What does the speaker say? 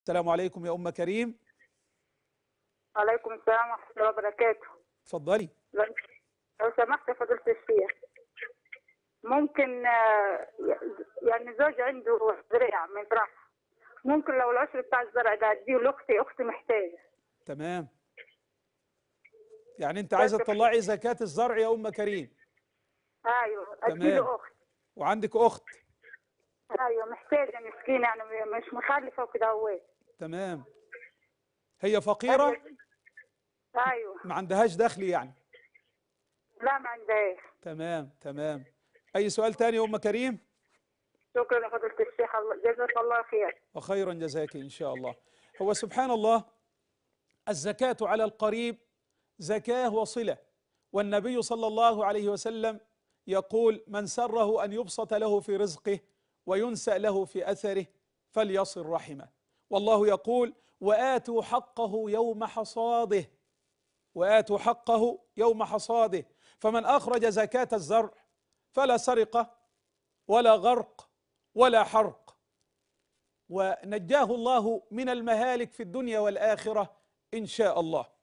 السلام عليكم يا ام كريم عليكم السلام ورحمة الله وبركاته اتفضلي لو لو سمحت يا فضيلة الشيخ ممكن آه، يعني زوج عنده زرع من زرع ممكن لو العشر بتاع الزرع ده اديه لاختي اختي محتاجة تمام يعني انت عايزه تطلعي زكاه الزرع يا ام كريم ايوه ادي تمام. له اخت وعندك اخت ايوه محتاجة مسكينة يعني مش مخلفة وكده هو تمام هي فقيره ايوه ما عندهاش دخل يعني لا ما عندهاش تمام تمام اي سؤال تاني يا ام كريم شكرا يا فضيلة الشيخ الله جزاك الله خير وخيرا جزاك ان شاء الله هو سبحان الله الزكاه على القريب زكاه وصله والنبي صلى الله عليه وسلم يقول من سره ان يبسط له في رزقه وينسأ له في اثره فليصل رحمه والله يقول واتوا حقه يوم حصاده واتوا حقه يوم حصاده فمن اخرج زكاه الزرع فلا سرقه ولا غرق ولا حرق ونجاه الله من المهالك في الدنيا والاخره ان شاء الله